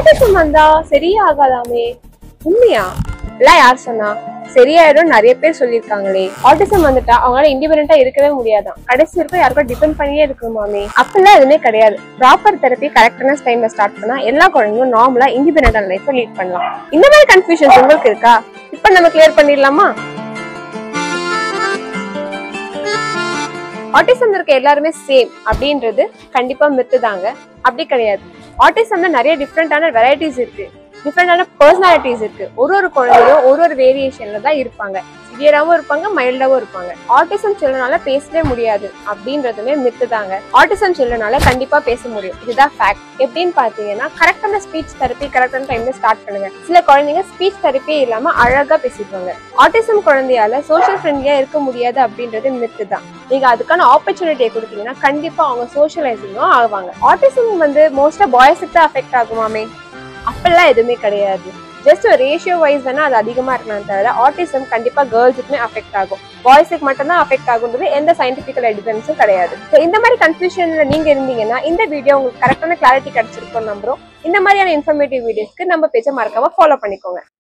autism வந்தா சரியே ஆகாதாமே உண்மையா எல்லாம் யார் சொன்னா சரியாயிடும் நிறைய பேர் சொல்லியிருக்காங்களே ஆட்டிசம் வந்துட்டா அவங்களால இண்டிபெண்டா இருக்கவே முடியாதாம் கடைசி வரைக்கும் யாருக்கும் டிபெண்ட் பண்ணியே இருக்கணுமாமே அப்பெல்லாம் எதுவுமே கிடையாது ப்ராப்பர் தெரப்பி கரெக்டான டைம்ல ஸ்டார்ட் பண்ணா எல்லா குழந்தைங்களும் நார்மலா இண்டிபெண்டன்ட் லைஃப் லீட் பண்ணலாம் இந்த மாதிரி கன்ஃபியூஷன்ஸ் உங்களுக்கு இருக்கா இப்ப நம்ம கிளியர் பண்ணிடலாமா ஆட்டிசம் இருக்க எல்லாருமே சேம் அப்படின்றது கண்டிப்பா மித்து தாங்க அப்படி கிடையாது ஆட்டிசம்ல நிறைய டிஃப்ரெண்டான வெரைட்டிஸ் இருக்கு டிஃப்ரெண்டான பர்சனாலிட்டிஸ் இருக்கு ஒரு ஒரு குழந்தையும் ஒரு ஒரு வேரியேஷன்ல தான் இருப்பாங்க சிவியராகவும் இருப்பாங்க மைல்டாவும் இருப்பாங்க ஆட்டிசம் சில்ட்ரனால பேசவே முடியாது அப்படின்றதுமே மித்து தாங்க ஆட்டிசம் சில்ட்ரனால கண்டிப்பா பேச முடியும் இதுதான் ஃபேக்ட் எப்படின்னு பாத்தீங்கன்னா கரெக்டான ஸ்பீச் தெரப்பி கரெக்டான டைம்ல ஸ்டார்ட் பண்ணுங்க சில குழந்தைங்க ஸ்பீச் தெரப்பியே இல்லாம அழகா பேசிடுவாங்க ஆட்டிசம் குழந்தையால சோஷியல் ஃப்ரெண்ட்லியா இருக்க முடியாது அப்படின்றது மித்து தான் நீங்க அதுக்கான ஆப்பர்ச்சுனிட்டியை கொடுத்தீங்கன்னா கண்டிப்பா அவங்க சோஷியலைசிங்கும் ஆகுவாங்க ஆட்டிசம் வந்து மோஸ்டா பாய்ஸுக்கு தான் அஃபெக்ட் ஆகுமாமே அப்பெல்லாம் எதுவுமே கிடையாது ஜஸ்ட் ஒரு ரேஷியோ வைஸ் வேணா அது அதிகமா இருக்கலாம் தவிர ஆட்டிசம் கண்டிப்பா கேர்ள்ஸுக்குமே அஃபெக்ட் ஆகும் பாய்ஸுக்கு மட்டும்தான் அஃபெக்ட் ஆகுன்றது எந்த சயின்டிபிக்கல் எவிடன்ஸும் கிடையாது ஸோ இந்த மாதிரி கன்ஃபியூஷன்ல நீங்க இருந்தீங்கன்னா இந்த வீடியோ உங்களுக்கு கரெக்டான கிளாரிட்டி கிடைச்சிருக்கும் நம்புறோம் இந்த மாதிரியான இன்ஃபர்மேட்டிவ் வீடியோஸ்க்கு நம்ம பேஜை மறக்காம ஃபாலோ பண்ணிக்கோங்க